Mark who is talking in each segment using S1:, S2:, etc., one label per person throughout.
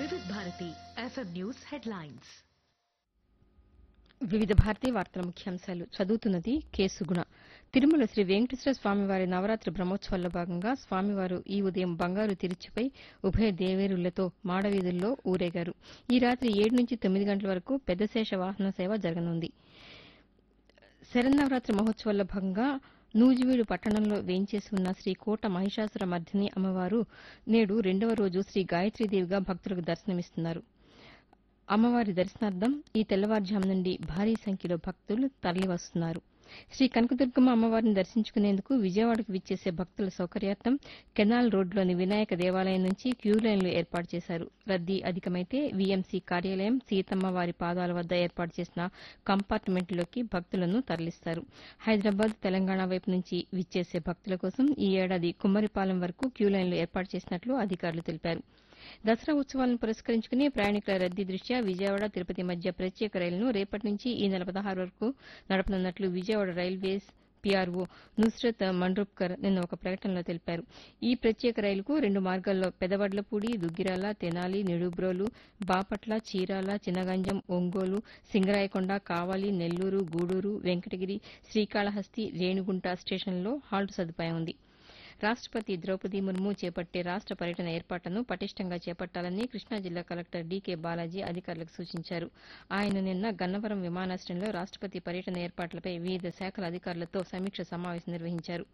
S1: వివిధ Bharati FM news headlines
S2: వివిధ భారతీయ వార్తల ముఖ్యాంశాలు చదువుతున్నది కేసుగుణ తిరుమల శ్రీ వెంకటేశ్వర స్వామివారి నవరాత్రి బ్రహ్మోత్సవాల్లో భాగంగా స్వామివారు ఈ ఉదయం బంగారు తిరుచిపై ఉభయ దేవేరులతో మాడవీధుల్లో ఊరేగారు ఈ రాత్రి ఏడు నుంచి తొమ్మిది గంటల వరకు పెద్దశేష వాహన సేవ జరగనుంది శరన్నవరాత్రి మహోత్సవాల్లో భాగంగా నూజివీడు పట్టణంలో వేంచేసి ఉన్న శ్రీ కోట మహిషాసుర మర్దిని అమ్మవారు నేడు రెండవ రోజు శ్రీ గాయత్రీదేవిగా భక్తులకు దర్శనమిస్తున్నారు అమ్మవారి దర్శనార్థం ఈ తెల్లవారుజాము నుండి భారీ సంఖ్యలో భక్తులు తరలివస్తున్నారు శ్రీ కనకదుర్గమ్మ అమ్మవారిని దర్శించుకునేందుకు విజయవాడకు విచ్చేసే భక్తుల సౌకర్యార్థం కెనాల్ రోడ్లోని వినాయక దేవాలయం నుంచి క్యూ లైన్లు ఏర్పాటు చేశారు రద్దీ అధికమైతే వీఎంసీ కార్యాలయం సీతమ్మ వారి పాదాల వద్ద ఏర్పాటు చేసిన కంపార్ట్మెంట్లోకి భక్తులను తరలిస్తారు హైదరాబాద్ తెలంగాణ వైపు నుంచి విచ్చేసే భక్తుల కోసం ఈ ఏడాది కుమ్మరిపాలెం వరకు క్యూ లైన్లు ఏర్పాటు చేసినట్లు అధికారులు తెలిపారు దసరా ఉత్సవాలను పురస్కరించుకుని ప్రయాణికుల రద్దీ దృష్ట్యా విజయవాడ తిరుపతి మధ్య ప్రత్యేక రైలును రేపటి నుంచి ఈ నెల పదహారు వరకు నడపనున్నట్లు విజయవాడ రైల్వేస్ పీఆర్ఓ నుస్రత్ మండ్రూప్కర్ నిన్న ఒక ప్రకటనలో తెలిపారు ఈ ప్రత్యేక రైలుకు రెండు మార్గాల్లో పెదవడ్లపూడి దుగ్గిరాల తెనాలి నిడుబ్రోలు బాపట్ల చీరాల చినగంజం ఒంగోలు సింగరాయకొండ కావలి నెల్లూరు గూడూరు వెంకటగిరి శ్రీకాళహస్తి రేణిగుంట స్టేషన్లలో హాల్ట్ సదుపాయం ఉంది రాష్టపతి ద్రౌపది ముర్ము చేపట్టే రాష్ట పర్యటన ఏర్పాట్లను పటిష్టంగా చేపట్టాలని కృష్ణా జిల్లా కలెక్టర్ డీకే బాలాజీ అధికారులకు సూచించారు ఆయన నిన్న గన్నవరం విమానాశ్రయంలో రాష్టపతి పర్యటన ఏర్పాట్లపై వివిధ శాఖల అధికారులతో సమీక్ష సమావేశం నిర్వహించారు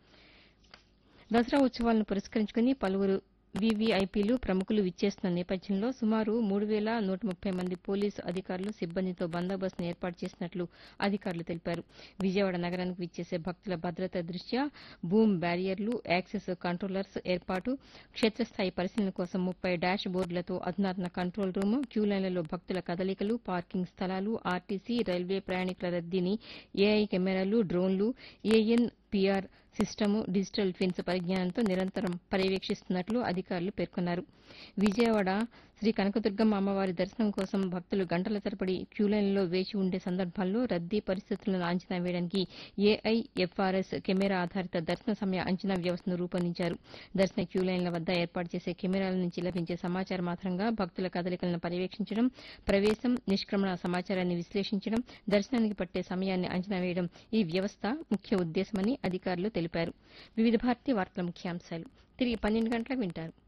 S2: దసరా ఉత్సవాలను పురస్కరించుకుని పలువురు వీవీఐపీలు ప్రముఖులు విచ్చేస్తున్న నేపథ్యంలో సుమారు మూడు వేల నూట ముప్పై మంది పోలీసు అధికారులు సిబ్బందితో బందోబస్తును ఏర్పాటు చేసినట్లు అధికారులు తెలిపారు విజయవాడ నగరానికి విచ్చేసే భక్తుల భద్రత దృష్ట్యా బూమ్ బ్యారియర్లు యాక్సెస్ కంట్రోలర్స్ ఏర్పాటు క్షేత్రస్థాయి పరిశీలన కోసం ముప్పై డాష్ బోర్డులతో అధునాతన కంట్రోల్ రూమ్ క్యూ లైన్లలో భక్తుల కదలికలు పార్కింగ్ స్థలాలు ఆర్టీసీ రైల్వే ప్రయాణికుల రద్దీని ఏఐ కెమెరాలు డ్రోన్లు AN PR system digital twins పరిజ్ఞానంతో నిరంతరం పర్యవేక్షిస్తున్నట్లు అధికారులు పేర్కొన్నారు విజయవాడ శ్రీ కనకదుర్గమ్మ అమ్మవారి దర్శనం కోసం భక్తులు గంటల తరబడి క్యూలైన్లలో వేచి ఉండే సందర్భాల్లో రద్దీ పరిస్థితులను అంచనా వేయడానికి ఏఐఎఫ్ఆర్ఎస్ కెమెరా ఆధారిత దర్శన సమయ అంచనా వ్యవస్థను రూపొందించారు దర్శన క్యూలైన్ల వద్ద ఏర్పాటు చేసే కెమెరాల నుంచి లభించే సమాచారం ఆధారంగా భక్తుల కదలికలను పర్యవేక్షించడం ప్రవేశం నిష్క్రమణ సమాచారాన్ని విశ్లేషించడం దర్శనానికి పట్టే సమయాన్ని అంచనా వేయడం ఈ వ్యవస్థ ముఖ్య ఉద్దేశమని అధికారులు తెలిపారు వివిధ భారతీయ వార్తల ముఖ్యాంశాలు తిరిగి పన్నెండు గంటలకు వింటారు